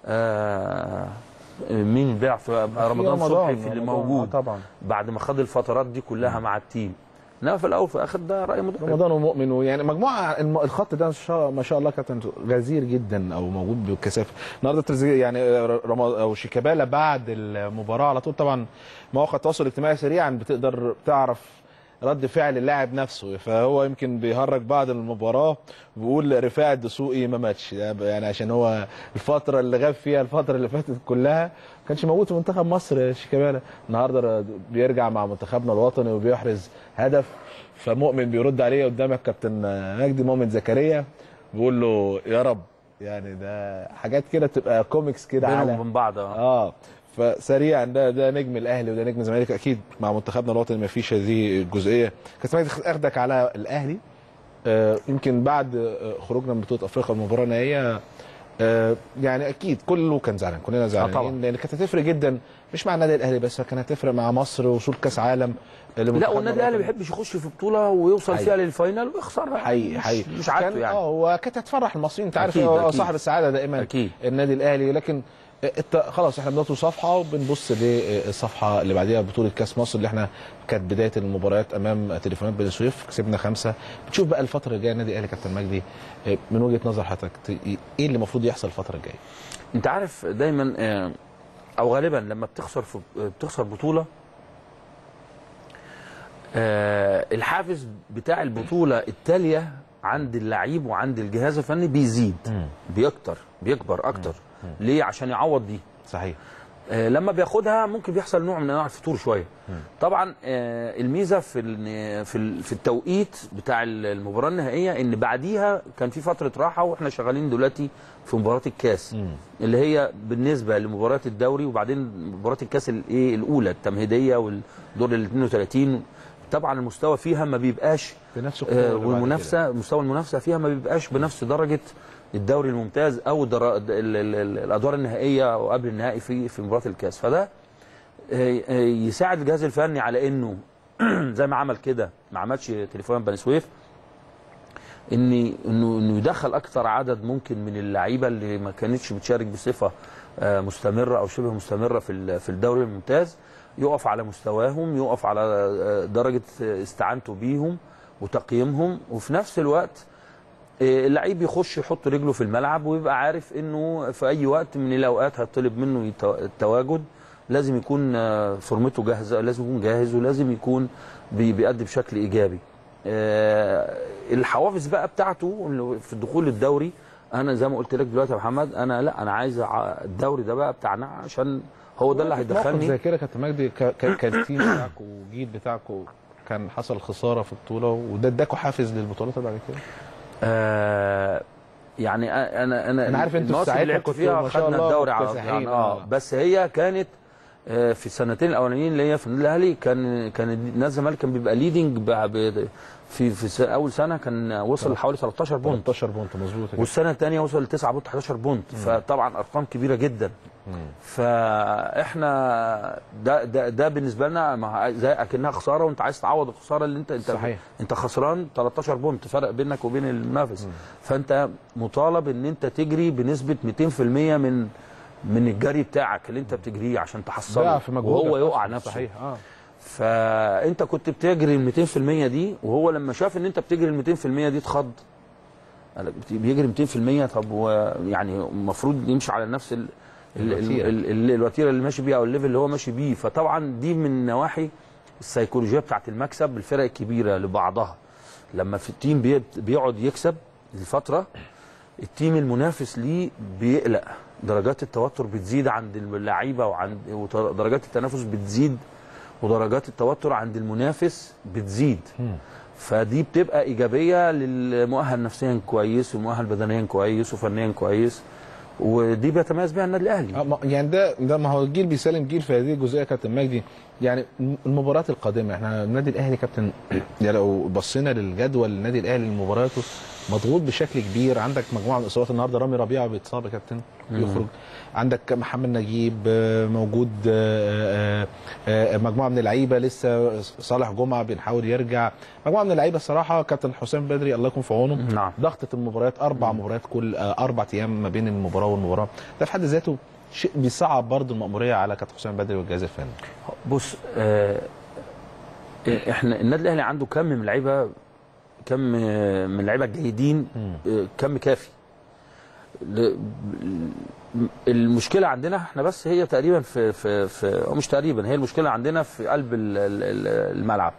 آه مين بيلعب في رمضان صبحي في اللي رمضان، موجود آه طبعا بعد ما خد الفترات دي كلها مع التيم انما في الاول وفي الاخر ده راي مدرب رمضان ومؤمن ويعني مجموعه الم- الخط ده ما شاء ما شاء الله كابتن غزير جدا او موجود بكثافه النهارده تريزيجيه يعني رمضان او شيكابالا بعد المباراه على طول طبعا مواقع التواصل الاجتماعي سريعا بتقدر تعرف رد فعل اللاعب نفسه فهو يمكن بيهرج بعد المباراه بيقول رفاعي الدسوقي ما ماتش يعني عشان هو الفتره اللي غاب فيها الفتره اللي فاتت كلها ما كانش موجود في منتخب مصر شيكابالا النهارده بيرجع مع منتخبنا الوطني وبيحرز هدف فمؤمن بيرد عليه قدامك كابتن مجدي مؤمن زكريا بيقول له يا رب يعني ده حاجات كده بتبقى كوميكس كده بينهم على وبين بعض اه اه فسريعا ده ده نجم الاهلي وده نجم الزمالك اكيد مع منتخبنا الوطني ما فيش هذه الجزئيه كابتن مجدي اخدك على الاهلي آه يمكن بعد آه، خروجنا من بطوله افريقيا المباراه النهائيه آه يعني اكيد كله كان زعلان كلنا زعلانين طبعا. لان كانت هتفرق جدا مش مع النادي الاهلي بس كانت هتفرق مع مصر وصول كاس عالم لا لمنتخبنا والنادي الاهلي ما الوطني. بيحبش يخش في بطوله ويوصل حقيقي. فيها للفاينل ويخسرها حقيقي مش- حقيقي مش عادته كان- يعني اه وكانت هتفرح المصريين انت عارف أكيد، هو أكيد. صاحب السعاده دائما أكيد. النادي الاهلي لكن الت- خلاص احنا بنطوي صفحه وبنبص للصفحه اللي بعديها بطوله كاس مصر اللي احنا كانت بدايه المباريات امام تليفونات بني سويف كسبنا خمسه بتشوف بقى الفتره الجايه النادي الاهلي كابتن مجدي اه، من وجهه نظر حضرتك ت- ايه اللي المفروض يحصل الفتره الجايه؟ انت عارف دايما آه، او غالبا لما بتخسر في بتخسر بطوله آه، الحافز بتاع البطوله التاليه عند اللعيب وعند الجهاز الفني بيزيد بيكتر بيكبر اكتر ليه عشان يعوض دي صحيح آه، لما بياخدها ممكن بيحصل نوع من انواع الفتور شويه طبعا آه، الميزه في ال- في ال- في التوقيت بتاع المباراه النهائيه ان بعديها كان في فتره راحه واحنا شغالين دلوقتي في مباراه الكاس اللي هي بالنسبه لمباراه الدوري وبعدين مباراه الكاس الايه الاولى التمهيديه والدور ال 32 طبعا المستوى فيها ما بيبقاش بنفس آه، القوة اللي بعد والمنافسه مستوى المنافسه فيها ما بيبقاش بنفس درجه الدوري الممتاز او الدرا... ال- ال- ال- الادوار النهائيه او قبل النهائي في في مباراه الكاس فده آه، آه، يساعد الجهاز الفني على انه زي ما عمل كده ما عملش تليفون بني سويف ان انه انه يدخل اكثر عدد ممكن من اللعيبه اللي ما كانتش بتشارك بصفه آه، مستمره او شبه مستمره في ال- في الدوري الممتاز يقف على مستواهم يقف على آه، درجه استعانته بيهم وتقييمهم وفي نفس الوقت آه، اللعيب يخش يحط رجله في الملعب ويبقى عارف انه في اي وقت من الاوقات هيطلب منه يتو- التواجد لازم يكون آه، فورمته جاهزه لازم يكون جاهز ولازم يكون بي- بيأدي بشكل ايجابي آه، الحوافز بقى بتاعته اللي في الدخول الدوري انا زي ما قلت لك دلوقتي يا محمد انا لا انا عايز ع- الدوري ده بقى بتاعنا عشان هو ده اللي موقف هيدخلني زي كده كابتن مجدي ك- ك- كالتيم بتاعكم والجيل بتاعكم كان حصل خساره في بطوله وده اداكوا حافز للبطولات اللي بعد كده آه يعني انا انا أنا عارف أنتوا المواسم ساعتها اللي لعبت كنتوا فيها ما شاء خدنا الله الدوري على مكتسحين، يعني اه آه. بس هي كانت آه، في السنتين الاولانيين اللي هي في النادي الاهلي كان كان نادي الزمالك كان بيبقى ليدنج في في س- اول سنه كان وصل لحوالي 13 بونت 13 بونت مظبوط كده. والسنه الثانيه وصل ل 9 بونت 11 بونت فطبعا ارقام كبيره جدا فاحنا ده ده ده بالنسبه لنا مع- زي اكنها خساره وانت عايز تعوض الخساره اللي انت انت صحيح. انت خسران 13 بونت فرق بينك وبين المنافس فانت مطالب ان انت تجري بنسبه 200% من من الجري بتاعك اللي انت بتجريه عشان تحصله ضعف مجهودك وهو يقع أصلاً. نفسه صحيح اه فانت كنت بتجري ال 200% دي وهو لما شاف ان انت بتجري ال 200% دي اتخض قال لك بت- بيجري 200% طب هو يعني المفروض يمشي على نفس ال ال- الوتيرة. ال- ال- الوتيره اللي ماشي بيها او الليفل اللي هو ماشي بيه فطبعا دي من نواحي السيكولوجيه بتاعت المكسب الفرق الكبيره لبعضها لما في التيم بي- بيقعد يكسب الفتره التيم المنافس ليه بيقلق درجات التوتر بتزيد عند اللعيبه وعند ودرجات التنافس بتزيد ودرجات التوتر عند المنافس بتزيد فدي بتبقى ايجابيه للمؤهل نفسيا كويس والمؤهل بدنيا كويس وفنيا كويس ودي بيتميز بيها النادي الاهلي آه، ما- يعني ده ده ما هو الجيل بيسلم جيل في هذه الجزئيه يا كابتن مجدي يعني المباريات القادمه احنا النادي الاهلي كابتن يعني لو بصينا للجدول النادي الاهلي مبارياته مضغوط بشكل كبير عندك مجموعه من الاصابات النهارده رامي ربيعه بيتصاب يا كابتن يخرج عندك محمد نجيب آه، موجود آه، آه، آه، مجموعه من اللعيبه لسه صالح جمعه بنحاول يرجع مجموعه من اللعيبه الصراحه كابتن حسام بدري الله يكون في عونه نعم. ضغطه المباريات اربع مباريات كل آه، اربع ايام ما بين المباراه والمباراه ده في حد ذاته شيء بيصعب برضه المأمورية على كابتن حسام بدري والجهاز الفني بص آه احنا النادي الاهلي عنده كم من لعيبه كم آه، من لعيبه جيدين آه، كم كافي ل- المشكله عندنا احنا بس هي تقريبا في في في أو مش تقريبا هي المشكله عندنا في قلب ال- ال- ال- الملعب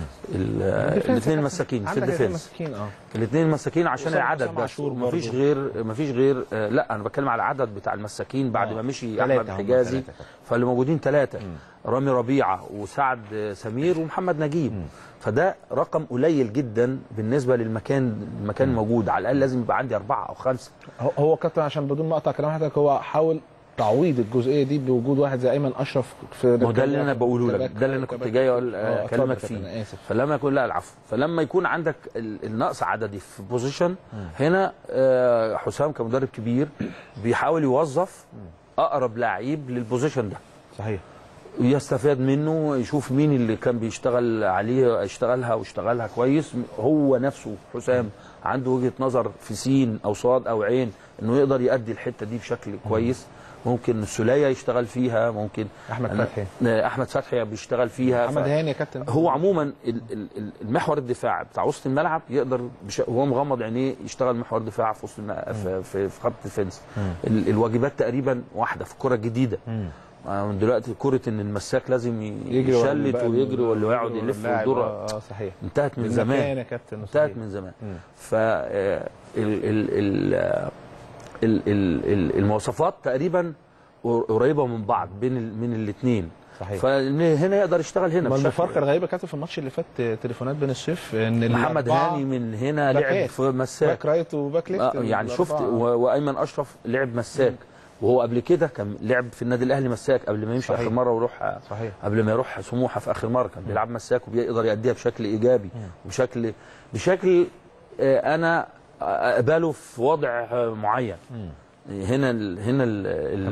الاثنين مساكين في عندك الاثنين الديفنس مساكين اه الاثنين مساكين عشان وسام- العدد وسام بس عاشور مفيش برضو. غير مفيش غير آه، لا انا بتكلم على العدد بتاع المساكين بعد آه. ما مشي تلاتة احمد هم، حجازي تلاتة كده. فاللي موجودين ثلاثه رامي ربيعه وسعد آه، سمير ومحمد نجيب فده رقم قليل جدا بالنسبه للمكان المكان الموجود على الاقل لازم يبقى عندي اربعه او خمسه هو- هو كابتن عشان بدون ما اقطع كلام حضرتك هو حاول تعويض الجزئيه دي بوجود واحد زي ايمن اشرف في ما هو ده اللي انا بقوله لك ده اللي انا كنت جاي اقول آه، آه، اتفضل اكلمك يا كابتن، فيه انا اسف فلما يكون لا العفو فلما يكون عندك ال- النقص عددي في بوزيشن هنا آه، حسام كمدرب كبير بيحاول يوظف اقرب لعيب للبوزيشن ده صحيح يستفاد منه يشوف مين اللي كان بيشتغل عليه يشتغلها واشتغلها كويس هو نفسه حسام عنده وجهه نظر في سين او صاد او عين انه يقدر يأدي الحته دي بشكل كويس ممكن السوليه يشتغل فيها ممكن أحمد أنا- فتحي. آه، احمد فتحي بيشتغل فيها محمد هاني يا كابتن هو عموما ال- ال- ال- المحور الدفاع بتاع وسط الملعب يقدر بش... وهو مغمض عينيه يشتغل محور دفاع في وسط الم... في, في, في خط الديفنس ال... الواجبات تقريبا واحده في الكره الجديده آه، دلوقتي كره ان المساك لازم ي- يجري ورا يشلت بقى ويجري ولا يقعد ورا يلف اللاعب، ويدور اه آه، صحيح انتهت من بالمكان زمان يا كابتن انتهت صحيح. من زمان مم. ف آه، ال... ال... ال... آه، ال... ال... ال- المواصفات تقريبا قريبه من بعض بين ال... من الاثنين صحيح. فهنا يقدر يشتغل هنا ما بشكل- المفارقه الغريبه كانت في الماتش اللي فات تليفونات بين السيف ان محمد الأربعة هاني من هنا لعب باكات. في مساك باك رايت وباك ليفت آه يعني شفت الأربعة. و- وايمن اشرف لعب مساك وهو قبل كده كان لعب في النادي الاهلي مساك قبل ما يمشي صحيح. اخر مره ويروح صحيح. قبل ما يروح سموحه في اخر مره كان بيلعب مساك وبيقدر يأديها بشكل ايجابي وبشكل بشكل آه، انا اقبله في وضع آه، معين هنا ال هنا ال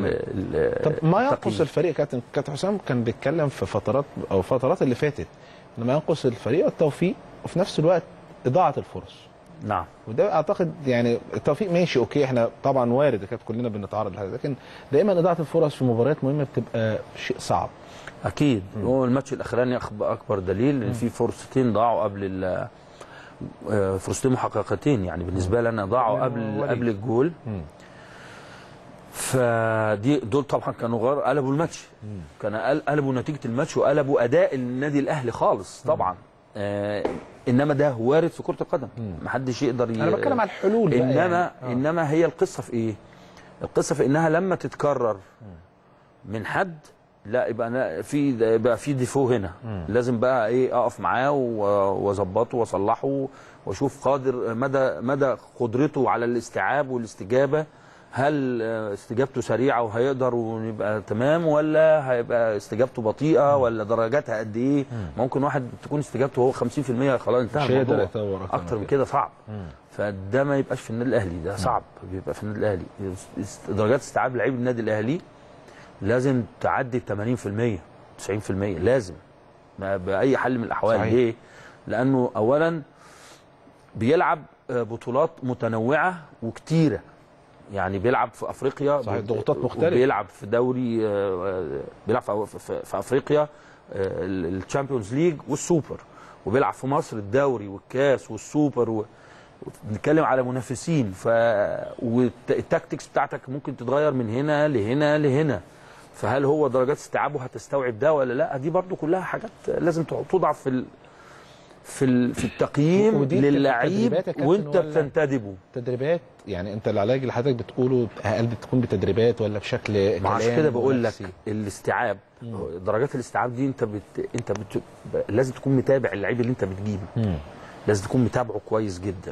ال طب ما ينقص التقييم. الفريق كابتن كابتن حسام كان بيتكلم في فترات او فترات اللي فاتت ان ما ينقص الفريق التوفيق وفي نفس الوقت اضاعه الفرص نعم وده اعتقد يعني التوفيق ماشي اوكي احنا طبعا وارد كانت كلنا بنتعرض لهذا لكن دايما اضاعه الفرص في مباريات مهمه بتبقى شيء صعب اكيد هو الماتش الاخراني أخب- اكبر دليل ان في فرصتين ضاعوا قبل ال- آه، فرصتين محققتين يعني بالنسبه لي انا ضاعوا يعني قبل وليد. قبل الجول فدي دول طبعا كانوا غير قلبوا الماتش كان قل- قلبوا نتيجه الماتش وقلبوا اداء النادي الاهلي خالص طبعا آه انما ده وارد في كره القدم محدش يقدر ي... انا بتكلم على الحلول بقى انما يعني. يعني. آه. انما هي القصه في ايه القصه في انها لما تتكرر من حد لا يبقى أنا في يبقى في ديفو هنا لازم بقى ايه اقف معاه و- واظبطه واصلحه واشوف قادر مدى مدى قدرته على الاستيعاب والاستجابه هل آه، استجابته سريعه وهيقدر ونبقى تمام ولا هيبقى استجابته بطيئه ولا درجاتها قد ايه ممكن واحد تكون استجابته هو 50% خلاص انتهى مش هيقدر الموضوع يطور أكتر من اكتر من كده. كده صعب فده ما يبقاش في النادي الاهلي ده صعب بيبقى في النادي الاهلي است- درجات استيعاب لعيب النادي الاهلي لازم تعدي 80% 90% لازم ما باي حل من الاحوال صحيح. ليه لانه اولا بيلعب آه، بطولات متنوعه وكتيره يعني بيلعب في افريقيا صحيح، ب- ضغوطات مختلفة. بيلعب في دوري آه، آه، بيلعب في في- في افريقيا الشامبيونز ليج والسوبر وبيلعب في مصر الدوري والكاس والسوبر و... بنتكلم على منافسين ف والتاكتكس بتاعتك ممكن تتغير من هنا لهنا لهنا فهل هو درجات استيعابه هتستوعب ده ولا لا دي برضو كلها حاجات لازم توضع في ال... في ال- في التقييم ودي بتبقى للعيب تدريبات يا كابتن وانت ولا؟ بتنتدبه تدريبات يعني انت العلاج اللي حضرتك بتقوله هل بتكون بتدريبات ولا بشكل ما عشان كلام كده بقول لك ونفسي؟ الاستيعاب درجات الاستيعاب دي انت بت... انت بت... لازم تكون متابع اللعيب اللي انت بتجيبه مم. لازم تكون متابعه كويس جدا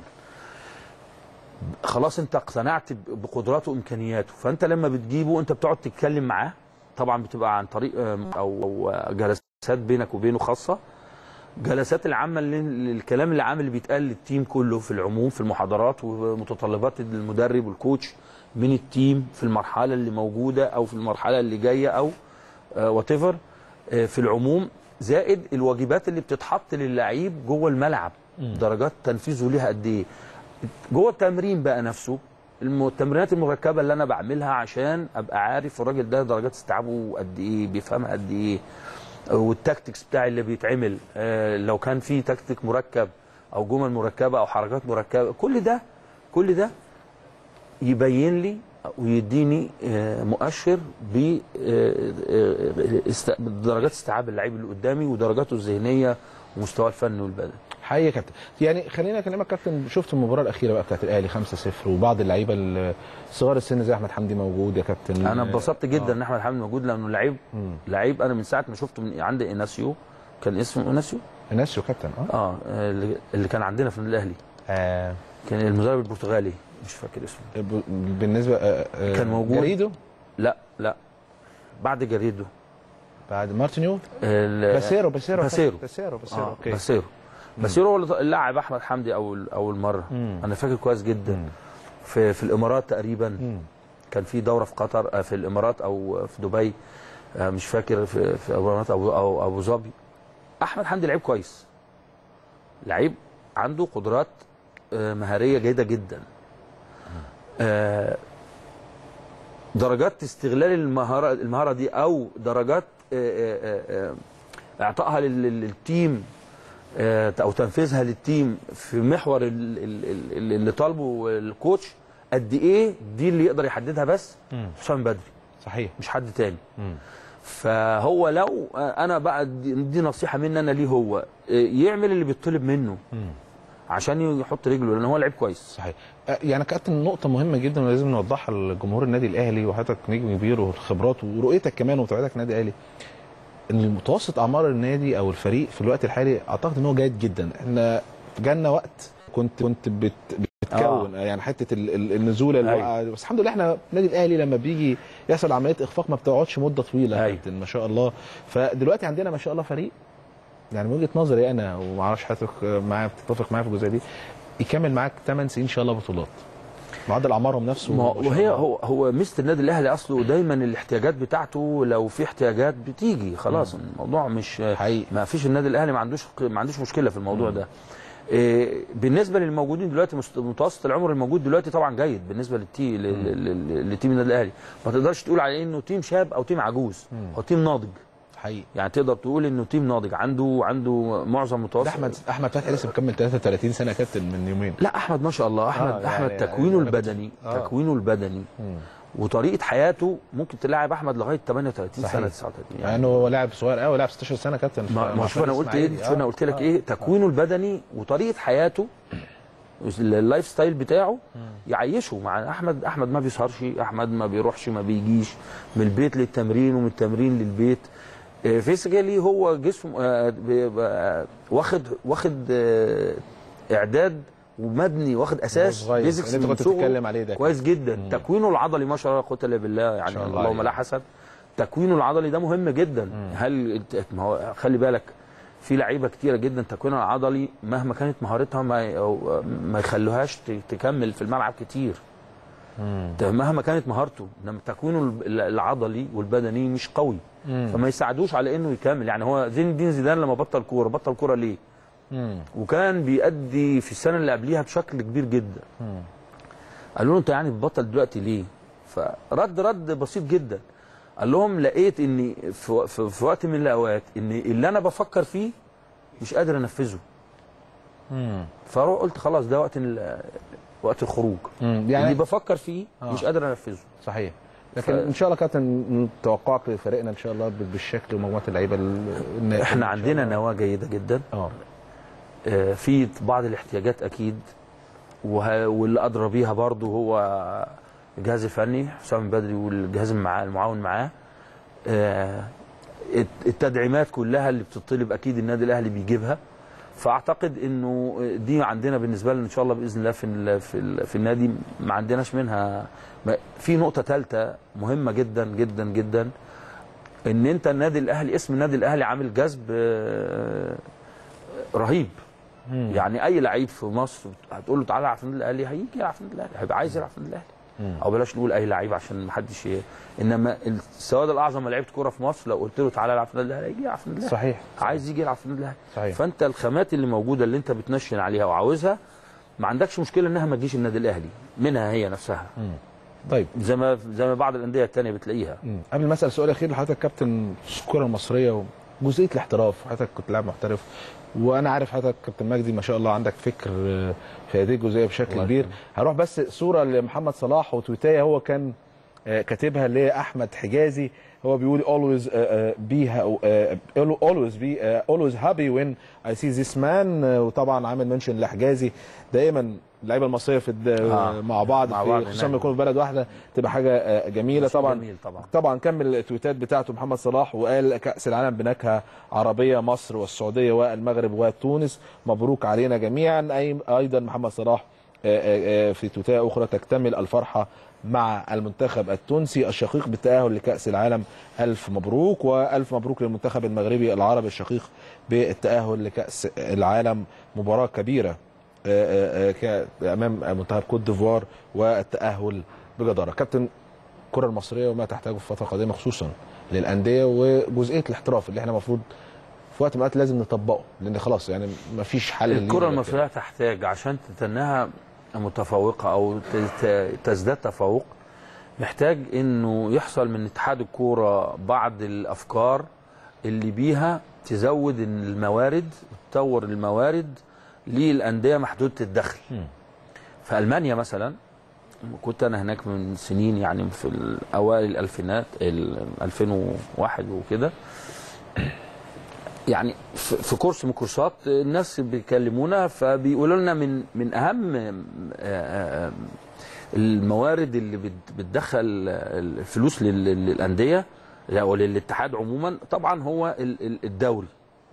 خلاص انت اقتنعت ب- بقدراته وامكانياته فانت لما بتجيبه انت بتقعد تتكلم معاه طبعا بتبقى عن طريق آم، او أو جلسات بينك وبينه خاصه جلسات العامه اللي الكلام العام اللي بيتقال للتيم كله في العموم في المحاضرات ومتطلبات المدرب والكوتش من التيم في المرحله اللي موجوده او في المرحله اللي جايه او وات ايفر في العموم زائد الواجبات اللي بتتحط للعيب جوه الملعب درجات تنفيذه ليها قد ايه جوه التمرين بقى نفسه الم- التمرينات المركبه اللي انا بعملها عشان ابقى عارف الراجل ده درجات استيعابه قد ايه بيفهمها قد ايه والتكتكس بتاعي اللي بيتعمل آه، لو كان في تكتيك مركب او جمل مركبه او حركات مركبه كل ده كل ده يبين لي ويديني آه، مؤشر ب آه، آه، است- درجات استيعاب اللعيب اللي قدامي ودرجاته الذهنيه ومستواه الفني والبدني حقيقي يا كابتن يعني خلينا اكلمك كابتن شفت المباراه الاخيره بقى بتاعت الاهلي 5-0 وبعض اللعيبه ال- صغار السن زي احمد حمدي موجود يا كابتن انا اتبسطت جدا آه. ان احمد حامد موجود لانه لعيب مم. لعيب انا من ساعه ما شفته من عند اناسيو كان اسمه اناسيو اناسيو كابتن اه اه اللي اللي كان عندنا في النادي الاهلي آه، كان المدرب البرتغالي مش فاكر اسمه ب- بالنسبه آه، آه، كان موجود. جريدو لا لا بعد جريدو بعد مارتينيو ال- باسيرو باسيرو باسيرو. باسيرو باسيرو آه اوكي باسيرو باسيرو هو اللي لاعب احمد حمدي اول اول مره مم. انا فاكر كويس جدا مم. في في الامارات تقريبا مم. كان في دوره في قطر آه، في الامارات او في دبي آه، مش فاكر في في الامارات او او ابو ظبي احمد حمدي لعيب كويس لعيب عنده قدرات آه، مهاريه جيده جدا آه، درجات استغلال المهاره المهاره دي او درجات آه، آه، آه، اعطائها لل- لل- للتيم آه، او تنفيذها للتيم في محور ال- ال- ال- اللي طالبه الكوتش قد ايه دي اللي يقدر يحددها بس مم. حسام بدري صحيح مش حد تاني مم. فهو لو آه، انا بقى دي, دي نصيحه مني انا ليه هو آه، يعمل اللي بيطلب منه مم. عشان يحط رجله لان هو لعيب كويس صحيح آه، يعني كابتن نقطة مهمة جدا ولازم نوضحها لجمهور النادي الأهلي وحضرتك نجم كبير والخبرات ورؤيتك كمان ومتابعتك النادي الأهلي إن المتوسط أعمار النادي أو الفريق في الوقت الحالي أعتقد إن هو جيد جدا إحنا جالنا وقت كنت كنت بت بتكون آه. يعني حته ال- ال- النزول اللي أيوة. وقع بس الحمد لله احنا النادي الاهلي لما بيجي يحصل عمليه اخفاق ما بتقعدش مده طويله يا أيوة. كابتن ما شاء الله فدلوقتي عندنا ما شاء الله فريق يعني من وجهه نظري انا وما اعرفش حضرتك معايا بتتفق معايا في الجزئيه دي يكمل معاك 8 سنين ان شاء الله بطولات معدل اعمارهم نفسه ما ما شاء وهي الله. هو هو ميزه النادي الاهلي اصله دايما الاحتياجات بتاعته لو في احتياجات بتيجي خلاص الموضوع مش حقيقي. ما فيش النادي الاهلي ما عندوش ما عندوش مشكله في الموضوع ده إيه، بالنسبه للموجودين دلوقتي مست- متوسط العمر الموجود دلوقتي طبعا جيد بالنسبه للتي لل- لل- للتيم النادي الاهلي ما تقدرش تقول عليه انه تيم شاب او تيم عجوز هو تيم ناضج حقيقي يعني تقدر تقول انه تيم ناضج عنده عنده معظم متوسط ده احمد احمد فتحي لسه مكمل 33 سنه كابتن من يومين لا احمد ما شاء الله احمد آه، آه احمد يعني- تكوينه يعني- البدني آه. تكوينه البدني وطريقه حياته ممكن تلاعب احمد لغايه 38 صحيح. سنه 39 يعني انه هو لاعب صغير قوي لاعب 16 سنه كابتن ما مع ما شوف انا فريق قلت ايه إسماعيلي. شوف انا قلت لك آه. ايه تكوينه البدني وطريقه حياته اللايف ستايل بتاعه يعيشه مع احمد احمد ما بيسهرش احمد ما بيروحش ما بيجيش من البيت للتمرين ومن التمرين للبيت آه، فيزيكالي هو جسمه آه، بيبقى واخد واخد آه، اعداد ومبني واخد اساس صغير. بيزكس اللي انت من كنت صغره بتتكلم عليه ده. كويس جدا تكوينه العضلي ما شاء الله لا قوه الا بالله يعني شاء الله اللهم عليه. لا حسن تكوينه العضلي ده مهم جدا هل انت ما هو خلي بالك في لعيبه كتيره جدا تكوينها العضلي مهما كانت مهارتها ما أو ما يخلوهاش ت- تكمل في الملعب كتير ده مهما كانت مهارته انما تكوينه ال- العضلي والبدني مش قوي فما يساعدوش على انه يكمل يعني هو زين الدين زيدان لما بطل كوره بطل كوره ليه مم. وكان بيأدي في السنه اللي قبليها بشكل كبير جدا قالوا له انت يعني بتبطل دلوقتي ليه فرد رد بسيط جدا قال لهم لقيت اني في, في, في وقت من الاوقات ان اللي انا بفكر فيه مش قادر انفذه مم. فروح قلت خلاص ده وقت ال- وقت الخروج مم. يعني يعني اللي بفكر فيه آه. مش قادر انفذه صحيح لكن ف- ان شاء الله كابتن توقعك لفريقنا ان شاء الله بالشكل ومجموعه اللعيبه ال- الناجحة احنا إن شاء عندنا الله. نواه جيده جدا اه آه، في بعض الاحتياجات اكيد وه- واللي ادرى بيها برضه هو الجهاز الفني حسام بدري والجهاز المعا- المعاون معاه آه، الت- التدعيمات كلها اللي بتطلب اكيد النادي الاهلي بيجيبها فاعتقد انه دي عندنا بالنسبه لنا ان شاء الله باذن الله في ال في, ال في النادي ما عندناش منها ما- في نقطه ثالثه مهمه جدا جدا جدا ان انت النادي الاهلي اسم النادي الاهلي عامل جذب آه، رهيب يعني اي لعيب في مصر هتقول له تعالى العب في النادي الاهلي هيجي يلعب في النادي الاهلي هيبقى عايز يلعب في النادي الاهلي او بلاش نقول اي لعيب عشان ما حدش ي... انما السواد الاعظم اللي لعيبه كوره في مصر لو قلت له تعالى العب في النادي الاهلي هيجي يلعب في النادي الاهلي صحيح عايز يجي يلعب في النادي الاهلي صحيح. فانت الخامات اللي موجوده اللي انت بتنشن عليها وعاوزها ما عندكش مشكله انها ما تجيش النادي الاهلي منها هي نفسها طيب زي ما زي ما بعض الانديه الثانيه بتلاقيها مم. قبل ما اسال سؤال اخير لحضرتك كابتن الكره المصريه وجزئيه الاحتراف حضرتك كنت لاعب محترف وانا عارف حضرتك كابتن مجدي ما شاء الله عندك فكر آه، في هذه الجزئيه بشكل الله كبير هروح بس صوره لمحمد صلاح وتويتايه هو كان آه، كاتبها لاحمد حجازي هو بيقول always uh, uh, be ha- uh, always be uh, always happy when I see this man uh, وطبعا عامل منشن لحجازي دائما اللعيبه المصريه في الد... آه. مع بعض مع في بعض خصوصا هناك. لما يكونوا في بلد واحده تبقى حاجه آه، جميله شيء طبعا جميل طبعا طبعا كمل التويتات بتاعته محمد صلاح وقال كأس العالم بنكهة عربية مصر والسعودية والمغرب وتونس مبروك علينا جميعا أي- أيضا محمد صلاح آه، آه، آه، في تويتة أخرى تكتمل الفرحة مع المنتخب التونسي الشقيق بالتأهل لكأس العالم ألف مبروك وألف مبروك للمنتخب المغربي العربي الشقيق بالتأهل لكأس العالم مباراة كبيرة آه، آه، ك- أمام منتخب كوت ديفوار والتأهل بجدارة كابتن الكره المصريه وما تحتاجه في الفتره القادمه خصوصا للانديه وجزئيه الاحتراف اللي احنا المفروض في وقت من الوقت لازم نطبقه لان خلاص يعني ما فيش حل ليه الكره دلوقتي. المصريه تحتاج عشان تتنها متفوقه او ت- ت- تزداد تفوق محتاج انه يحصل من اتحاد الكوره بعض الافكار اللي بيها تزود الموارد وتطور الموارد للانديه محدوده الدخل في المانيا مثلا كنت انا هناك من سنين يعني في اوائل الالفينات ال 2001 وكده يعني في في كورس من الكورسات الناس بيكلمونا فبيقولوا لنا من من اهم آه، آه، الموارد اللي بت- بتدخل الفلوس لل- للانديه او للاتحاد عموما طبعا هو ال- ال- الدوري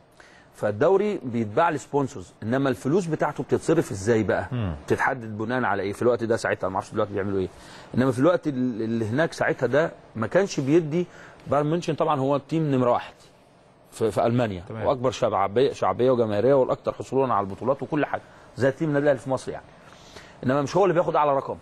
فالدوري بيتباع لسبونسرز انما الفلوس بتاعته بتتصرف ازاي بقى بتتحدد بناء على ايه في الوقت ده ساعتها ما اعرفش دلوقتي بيعملوا ايه انما في الوقت ال- اللي هناك ساعتها ده ما كانش بيدي بايرن ميونشن طبعا هو التيم نمره واحد في, في المانيا تمام. واكبر شعبيه شعبيه وجماهيريه والاكثر حصولا على البطولات وكل حاجه زي التيم النادي الاهلي في مصر يعني انما مش هو اللي بياخد اعلى رقم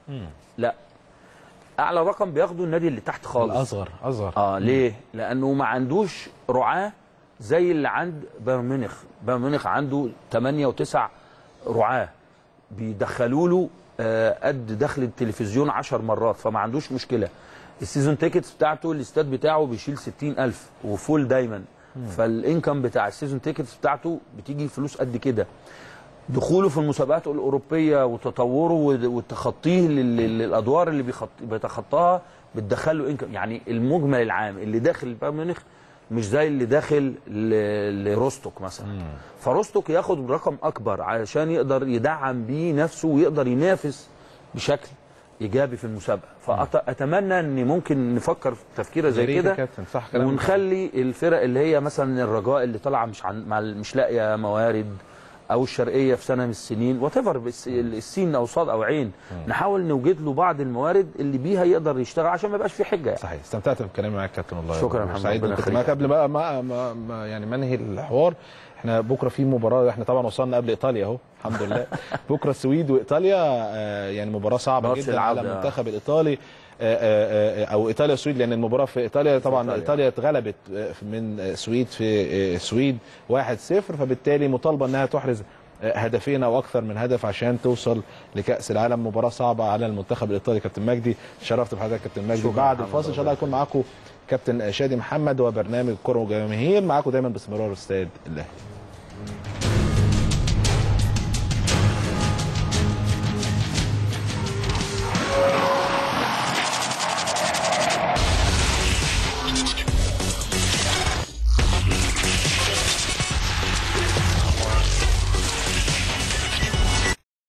لا اعلى رقم بياخده النادي اللي تحت خالص الاصغر اصغر اه ليه؟ لانه ما عندوش رعاه زي اللي عند بايرن ميونخ، بايرن ميونخ عنده 8 و9 رعاه بيدخلوا له آه، قد دخل التلفزيون 10 مرات فما عندوش مشكله. السيزون تيكتس بتاعته الاستاد بتاعه بيشيل 60000 وفول دايما فالانكم بتاع السيزون تيكتس بتاعته بتيجي فلوس قد كده. دخوله في المسابقات الاوروبيه وتطوره ود- وتخطيه لل- لل- للادوار اللي بيخط... بيتخطاها بتدخله انكم يعني المجمل العام اللي داخل بايرن ميونخ مش زي اللي داخل ل... لروستوك مثلا فروستوك ياخد رقم اكبر علشان يقدر يدعم بيه نفسه ويقدر ينافس بشكل ايجابي في المسابقه فاتمنى ان ممكن نفكر في تفكيره يا زي ريت يا كده كابتن صح كلامك. ونخلي الفرق اللي هي مثلا الرجاء اللي طالعه مش عن مع مش لاقيه موارد او الشرقيه في سنه من السنين وات ايفر السين او صاد او عين نحاول نوجد له بعض الموارد اللي بيها يقدر يشتغل عشان ما يبقاش في حجه يعني. صحيح استمتعت بالكلام معاك كابتن والله شكراً يا محمد، سعيد ربنا كنت يخليك. معاك قبل ما, ما, ما, ما يعني ما انهي الحوار احنا بكره في مباراه احنا طبعا وصلنا قبل ايطاليا اهو الحمد لله بكره السويد وايطاليا آه، يعني مباراه صعبه ماتش جدا على العودة. المنتخب الايطالي آه، آه، آه، او ايطاليا السويد لان المباراه في ايطاليا طبعا إيطاليا. ايطاليا اتغلبت آه، من السويد في آه، السويد 1-0 فبالتالي مطالبه انها تحرز آه، هدفين او اكثر من هدف عشان توصل لكاس العالم مباراه صعبه على المنتخب الايطالي كابتن مجدي شرفت بحضرتك كابتن مجدي شكراً بعد محمد، الفاصل ان شاء الله هيكون معاكم كابتن شادي محمد وبرنامج كره وجماهير معاكم دايما باستمرار استاد الاهلي